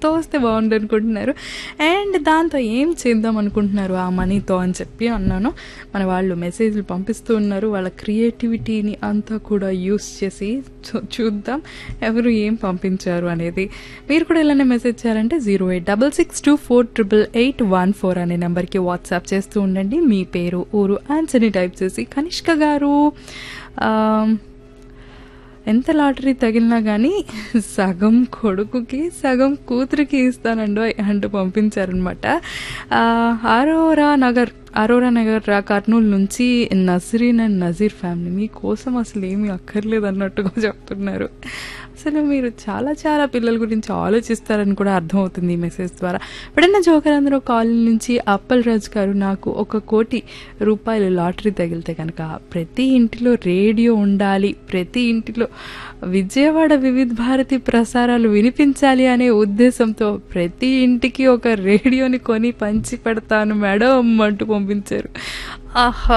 ఎంతో వస్తే బాగుండు అనుకుంటున్నారు అండ్ దాంతో ఏం చేద్దాం అనుకుంటున్నారు ఆ మనీతో అని చెప్పి అన్నాను మన వాళ్ళు మెసేజ్లు పంపిస్తూ ఉన్నారు వాళ్ళ క్రియేటివిటీని అంతా కూడా యూస్ చేసి చూ- చూద్దాం ఎవరు ఏం పంపించారు అనేది మీరు కూడా ఇలానే మెసేజ్ చేయాలంటే zero eight double six two four triple eight one four అనే నెంబర్కి వాట్సాప్ చేస్తూ ఉండండి మీ పేరు ఊరు ఆన్సర్ని టైప్ చేసి కనిష్క గారు ఆమ్, ఎంత లాటరీ తగిలినా కానీ సగం కొడుకుకి సగం కూతురికి ఇస్తానండో అంటూ పంపించారనమాట ఆరోరా నగర్ అరోరా నగర్ రా కర్నూలు నుంచి నజరీన్ అండ్ నజీర్ ఫ్యామిలీ మీకోసం అసలు ఏమీ అక్కర్లేదు అన్నట్టుగా చెప్తున్నారు అసలు మీరు చాలా చాలా పిల్లల గురించి ఆలోచిస్తారని కూడా అర్థమవుతుంది ఈ మెసేజ్ ద్వారా ఎప్పుడైనా జోకర్ అందరూ కాలనీ నుంచి అప్పల్ రాజు గారు నాకు ఒక కోటి రూపాయలు లాటరీ తగిలితే కనుక ప్రతి ఇంటిలో రేడియో ఉండాలి ప్రతి ఇంటిలో విజయవాడ వివిధ భారతి ప్రసారాలు వినిపించాలి అనే ఉద్దేశంతో ప్రతి ఇంటికి ఒక రేడియోని కొని పంచి పెడతాను మేడం అంటూ పంపించారు ఆహా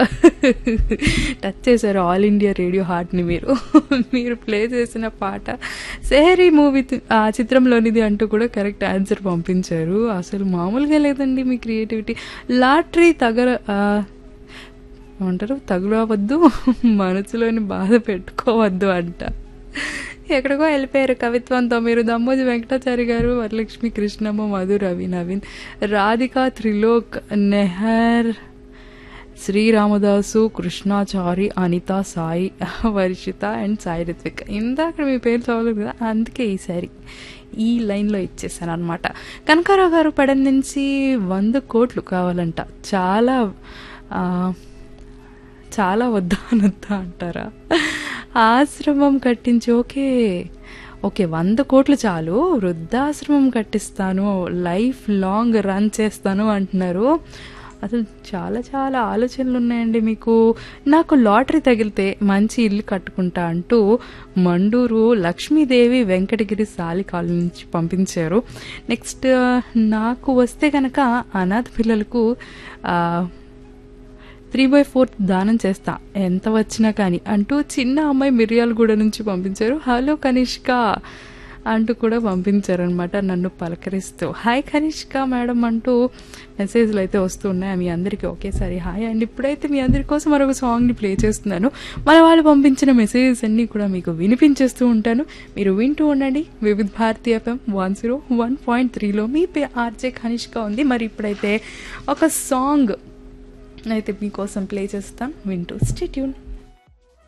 టచ్ చేశారు ఆల్ ఇండియా రేడియో హార్ట్ని మీరు మీరు ప్లే చేసిన పాట సేరీ మూవీ ఆ చిత్రంలోనిది అంటూ కూడా కరెక్ట్ ఆన్సర్ పంపించారు అసలు మామూలుగా లేదండి మీ క్రియేటివిటీ లాటరీ తగర ఆ, ఏమంటారు తగులవద్దు మనసులోని బాధ పెట్టుకోవద్దు అంట ఎక్కడికో వెళ్ళిపోయారు కవిత్వంతో మీరు దమ్మోజి వెంకటాచారి గారు వరలక్ష్మి కృష్ణమ్మ మధు రవి నవీన్ రాధిక త్రిలోక్ నెహర్ శ్రీరామదాసు కృష్ణాచారి అనిత సాయి వర్షిత అండ్ సాయి రిత్విక్ ఇందాక మీ పేరు చదవలేదు కదా అందుకే ఈసారి ఈ లైన్లో ఇచ్చేసాను అనమాట కనకారావు గారు పడన్ నుంచి వంద కోట్లు కావాలంట చాలా ఆ, చాలా వద్దా అనొద్దా అంటారా ఆశ్రమం కట్టించి ఓకే ఓకే వంద కోట్లు చాలు వృద్ధాశ్రమం కట్టిస్తాను లైఫ్ లాంగ్ రన్ చేస్తాను అంటున్నారు అసలు చాలా చాలా ఆలోచనలు ఉన్నాయండి మీకు నాకు లాటరీ తగిలితే మంచి ఇల్లు కట్టుకుంటా అంటూ మండూరు లక్ష్మీదేవి వెంకటగిరి సాలి కాలనీ నుంచి పంపించారు నెక్స్ట్ నాకు వస్తే కనుక అనాథ పిల్లలకు ఆ, త్రీ బై ఫోర్త్ దానం చేస్తా ఎంత వచ్చినా కానీ అంటూ చిన్న అమ్మాయి మిర్యాలగూడ నుంచి పంపించారు హలో కనిష్క అంటూ కూడా పంపించారనమాట నన్ను పలకరిస్తూ హాయ్ కనిష్క మేడం అంటూ మెసేజ్లు అయితే వస్తున్నాయి మీ అందరికీ ఒకేసారి హాయ్ అండ్ ఇప్పుడైతే మీ అందరి కోసం మరొక సాంగ్ని ప్లే చేస్తున్నాను మన వాళ్ళు పంపించిన మెసేజెస్ అన్నీ కూడా మీకు వినిపించేస్తూ ఉంటాను మీరు వింటూ ఉండండి Vividh Bharati FM one zero one point త్రీలో మీ పే ఆర్జే కనిష్క ఉంది మరి ఇప్పుడైతే ఒక సాంగ్ అయితే మీకోసం ప్లే చేస్తాం వింటూ స్టేట్యూన్